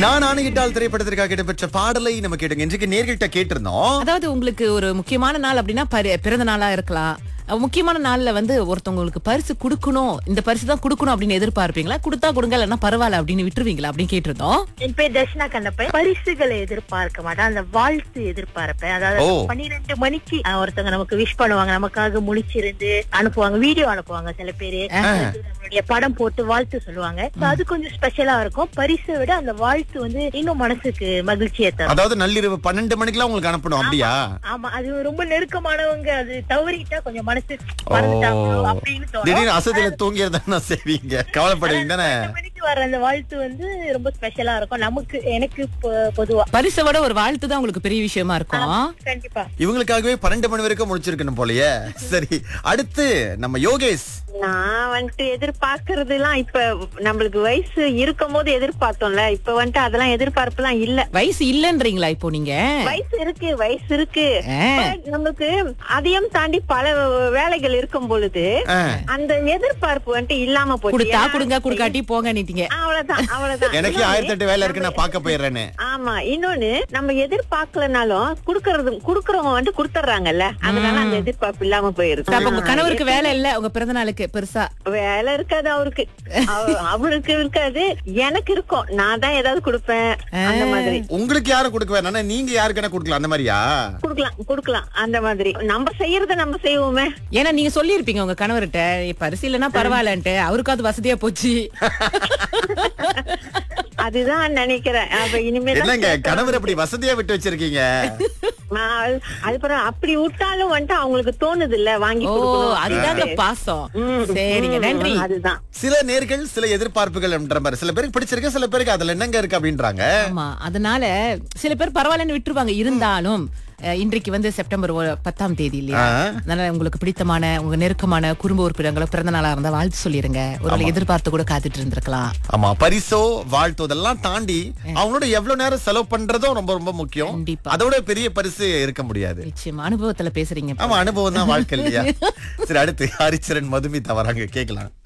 நான் ஆணையிட்டால் திரைப்படத்திற்காக இடம்பெற்ற பாடலை நம்ம கேட்டுங்க இன்றைக்கு நேர்கிட்ட கேட்டிருந்தோம் அதாவது உங்களுக்கு ஒரு முக்கியமான நாள் அப்படின்னா பரி- பிறந்த நாளா இருக்கலாம் அஹ் முக்கியமான நாள்ல வந்து ஒருத்தவங்களுக்கு பரிசு கொடுக்கணும் இந்த பரிசு தான் கொடுக்கணும் அப்படின்னு எதிர்பார்ப்பீங்களா கொடுத்தா கொடுங்க இல்லைன்னா பரவாயில்ல அப்படின்னு விட்டுருவீங்களா அப்படின்னு கேட்டிருந்தோம் என் பேர் தர்ஷனா கண்ணப்பன் பரிசுகளை எதிர்பார்க்க மாட்டேன் அந்த வாழ்த்து எதிர்பார்ப்பேன் அதாவது ஓ. பன்னிரெண்டு மணிக்கு அஹ், ஒருத்தவங்க நமக்கு விஷ் பண்ணுவாங்க நமக்காக முழிச்சிருந்து அனுப்புவாங்க வீடியோ அனுப்புவாங்க சில பேரு அது நம்மளுடைய படம் போட்டு வாழ்த்து சொல்லுவாங்க So, அது கொஞ்சம் ஸ்பெஷலா இருக்கும் பரிசை விட அந்த வாழ்த்து வந்து இன்னும் மனசுக்கு மகிழ்ச்சியை தரும் அதாவது நள்ளிரவு பன்னெண்டு மணிக்கெல்லாம் உங்களுக்கு அனுப்பணும் அப்படியா ஆமா அது ரொம்ப நெருக்கமானவங்க அது தவறிட்டா கொஞ்சம் மனசு ஓ மறந்துட்டாங்களோ அப்படின்னு தோணும் திடீர்னு அசதியில தூங்கியறதா செய்வீங்க கவலைப்படுவீங்க தானே பன்னெண்டு மணிக்கு வர அந்த வாழ்த்து வந்து ரொம்ப ஸ்பெஷலா இருக்கும் நமக்கு எனக்கு பொ- பொதுவா பரிசை விட ஒரு வாழ்த்து தான் உங்களுக்கு பெரிய விஷயமா இருக்கும் கண்டிப்பா இவங்களுக்காகவே பன்னெண்டு மணி வரைக்கும் முடிச்சிருக்கணும் போலயே சரி அடுத்து நம்ம யோகேஷ் நான் வந்துட்டு எதிர்பார்க்கறது எல்லாம் இப்ப நம்மளுக்கு வயசு இருக்கும் போது எதிர்பார்த்தோம்ல இப்ப வந்துட்டு அதெல்லாம் எதிர்பார்ப்பு எல்லாம் இல்ல வயசு இல்லன்றீங்களா இப்போ நீங்க வயசு இருக்கு வயசு இருக்கு ஆ. But நமக்கு அதையும் தாண்டி பல வேலைகள் இருக்கும் பொழுது ஆ. அந்த எதிர்பார்ப்பு வந்துட்டு இல்லாம போச்சு கொடுத்தா ஏன்னா- கொடுங்க கொடுக்காட்டி போங்க நீட்டீங்க அவ்வளவுதான் அவ்வளவுதான் எனக்கு இன்னொன்னு, ஆயிரத்தி எட்டு வேலை இருக்கு நான் பார்க்க போயிடுறேன்னு ஆமா இன்னொன்னு நம்ம எதிர்பார்க்கலனாலும் குடுக்கறது குடுக்கறவங்க வந்துட்டு குடுத்துறாங்கல்ல அதனால அந்த எதிர்பார்ப்பு இல்லாம போயிருது அப்ப உங்க கணவருக்கு வேலை இல்ல உங்க பிறந்த நாளுக்கு பெருசா வேலை இருக்காது அவருக்கு அவ- அவருக்கு இருக்காது எனக்கு இருக்கும் நான் தான் ஏதாவது கொடுப்பேன் அந்த மாதிரி உங்களுக்கு யாரும் கொடுக்க வேணாம் நீங்க யாருக்கான கொடுக்கலாம் அந்த மாதிரியா குடுக்கலாம் குடுக்கலாம் அந்த மாதிரி நம்ம செய்யறத நம்ம செய்வோமே ஏன்னா நீங்க சொல்லியிருப்பீங்க உங்க கணவர்கிட்ட "ஏய், பரிசு இல்லைன்னா பரவாயில்லன்ட்டு அவருக்கு அது வசதியா போச்சு அதுதான் நினைக்கிறேன் அப்ப இனிமேல் என்னங்க கணவர் அப்படி வசதியா விட்டு வச்சிருக்கீங்க அதுக்கப்புறம் அப்படி விட்டாலும் வந்துட்டு அவங்களுக்கு தோணுது இல்ல வாங்கி ஓ கொடுக்கணும் அதுதாங்க அப்படின்ட்டு. பாசம் ம், சரிங்க ம், நன்றி அதுதான் சில நேர்கள் சில எதிர்பார்ப்புகள் என்ற மாதிரி சில பேருக்கு பிடிச்சிருக்கு சில பேருக்கு அதுல என்னங்க இருக்கு அப்படின்றாங்க ஆமா அதனால சில பேர் பரவாயில்லன்னு விட்டுருவாங்க இருந்தாலும் அஹ், இன்றைக்கு வந்து செப்டம்பர் ஒ- பத்தாம் தேதி இல்லையா ஆ. அதனால உங்களுக்கு பிடித்தமான உங்க நெருக்கமான குடும்ப உறுப்பினர்களோ பிறந்த நாளா இருந்தா வாழ்த்து சொல்லிருங்க ஒரு எதிர்பார்த்து கூட காத்துட்டு இருந்திருக்கலாம் ஆமா பரிசோ வாழ்த்தோ இதெல்லாம் தாண்டி அவங்களோட எவ்வளவு நேரம் செலவு பண்றதும் ரொம்ப ரொம்ப முக்கியம் கண்டிப்பா. அதோட பெரிய பரிசு இருக்க முடியாது நிச்சயமா அனுபவத்துல பேசுறீங்க ஆமா அனுபவம் தான் வாழ்க்கை இல்லையா சரி அடுத்து ஹரிச்சரன் மதுமிதா வராங்க கேக்கலாம்